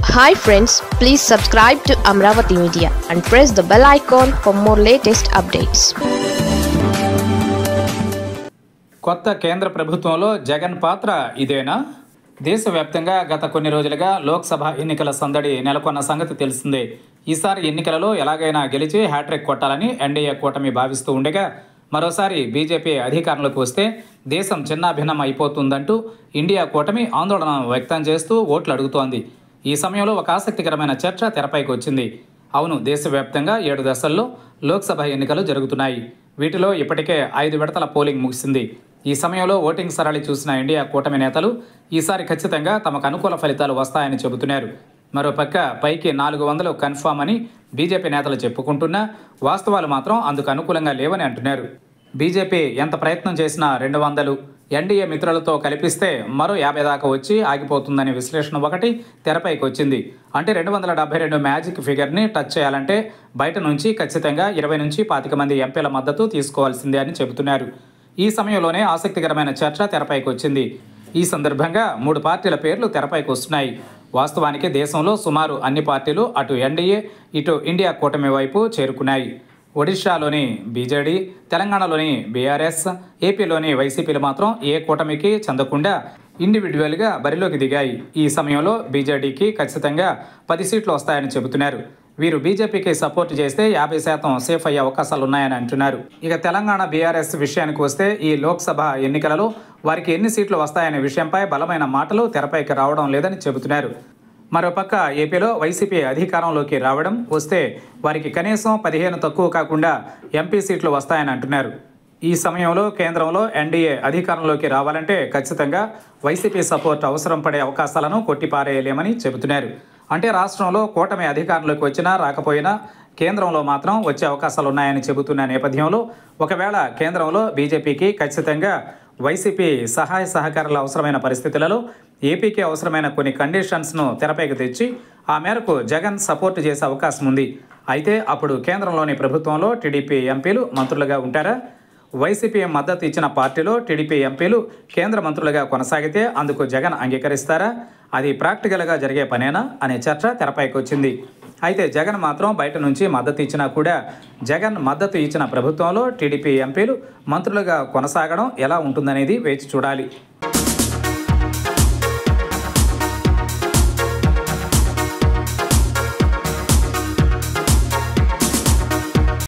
hi friends please subscribe to Amaravati media and press the bell icon for more latest updates కొత్త కేంద్ర ప్రభుత్వంలో జగన్ పాత్ర ఇదేనా దేశవ్యాప్తంగా గత కొన్ని రోజులుగా లోక్సభ ఎన్నికల సందడి నెలకొన్న సంగతి తెలిసిందే ఈసారి ఎన్నికలలో ఎలాగైనా గెలిచి హ్యాట్రిక్ కొట్టాలని ఎన్డీఏ కూటమి భావిస్తూ ఉండగా మరోసారి బీజేపీ అధికారంలోకి వస్తే దేశం చిన్నాభిన్నం అయిపోతుందంటూ ఇండియా కూటమి ఆందోళన వ్యక్తం చేస్తూ ఓట్లు అడుగుతోంది ఈ సమయంలో ఒక ఆసక్తికరమైన చర్చ తెరపైకి వచ్చింది అవును దేశవ్యాప్తంగా ఏడు దశల్లో లోక్సభ ఎన్నికలు జరుగుతున్నాయి వీటిలో ఇప్పటికే ఐదు విడతల పోలింగ్ ముగిసింది ఈ సమయంలో ఓటింగ్ సరళి చూసిన ఇండియా కూటమి నేతలు ఈసారి ఖచ్చితంగా తమకు అనుకూల ఫలితాలు వస్తాయని చెబుతున్నారు మరోపక్క పైకి నాలుగు వందలు కన్ఫామ్ అని బీజేపీ నేతలు చెప్పుకుంటున్నా వాస్తవాలు మాత్రం అందుకు అనుకూలంగా లేవని అంటున్నారు బీజేపీ ఎంత ప్రయత్నం చేసినా రెండు వందలు ఎన్డీఏ మిత్రులతో కల్పిస్తే మరో యాభై దాకా వచ్చి ఆగిపోతుందనే విశ్లేషణ ఒకటి తెరపైకి వచ్చింది అంటే రెండు వందల డెబ్బై రెండు మ్యాజిక్ ఫిగర్ని టచ్ చేయాలంటే బయట నుంచి ఖచ్చితంగా ఇరవై నుంచి పాతిక మంది ఎంపీల మద్దతు తీసుకోవాల్సిందే అని చెబుతున్నారు ఈ సమయంలోనే ఆసక్తికరమైన చర్చ తెరపైకి వచ్చింది ఈ సందర్భంగా మూడు పార్టీల పేర్లు తెరపైకి వస్తున్నాయి వాస్తవానికి దేశంలో సుమారు అన్ని పార్టీలు అటు ఎన్డీఏ ఇటు ఇండియా కూటమి వైపు చేరుకున్నాయి ఒడిశాలోని బీజేడీ తెలంగాణలోని బీఆర్ఎస్ ఏపీలోని వైసీపీలు మాత్రం ఏ కూటమికి చెందకుండా ఇండివిజువల్గా బరిలోకి దిగాయి ఈ సమయంలో బీజేడీకి ఖచ్చితంగా పది సీట్లు వస్తాయని చెబుతున్నారు వీరు బీజేపీకి సపోర్ట్ చేస్తే యాభై శాతం సేఫ్ అయ్యే అవకాశాలు ఉన్నాయని అంటున్నారు ఇక తెలంగాణ బీఆర్ఎస్ విషయానికి వస్తే ఈ లోక్సభ ఎన్నికలలో వారికి ఎన్ని సీట్లు వస్తాయనే విషయంపై బలమైన మాటలు తెరపైకి రావడం లేదని చెబుతున్నారు మరోపక్క ఏపీలో వైసీపీ అధికారంలోకి రావడం వస్తే వారికి కనీసం పదిహేను తక్కువ కాకుండా ఎంపీ సీట్లు వస్తాయని అంటున్నారు ఈ సమయంలో కేంద్రంలో ఎన్డీఏ అధికారంలోకి రావాలంటే ఖచ్చితంగా వైసీపీ సపోర్ట్ అవసరం పడే అవకాశాలను కొట్టిపారేయలేమని చెబుతున్నారు అంటే రాష్ట్రంలో కూటమి అధికారంలోకి వచ్చినా రాకపోయినా కేంద్రంలో మాత్రం వచ్చే అవకాశాలు ఉన్నాయని చెబుతున్న నేపథ్యంలో ఒకవేళ కేంద్రంలో బీజేపీకి ఖచ్చితంగా వైసీపీ సహాయ సహకారాలు అవసరమైన పరిస్థితులలో ఏపీకి అవసరమైన కొన్ని కండిషన్స్ను తెరపైకి తెచ్చి ఆ మేరకు జగన్ సపోర్ట్ చేసే అవకాశం ఉంది అయితే అప్పుడు కేంద్రంలోని ప్రభుత్వంలో టీడీపీ ఎంపీలు మంత్రులుగా ఉంటారా వైసీపీ మద్దతు ఇచ్చిన పార్టీలో టీడీపీ ఎంపీలు కేంద్ర మంత్రులుగా కొనసాగితే అందుకు జగన్ అంగీకరిస్తారా అది ప్రాక్టికల్గా జరిగే పనేనా అనే చర్చ తెరపైకి వచ్చింది అయితే జగన్ మాత్రం బయట నుంచి మద్దతు ఇచ్చినా కూడా జగన్ మద్దతు ఇచ్చిన ప్రభుత్వంలో టీడీపీ ఎంపీలు మంత్రులుగా కొనసాగడం ఎలా ఉంటుందనేది వేచి చూడాలి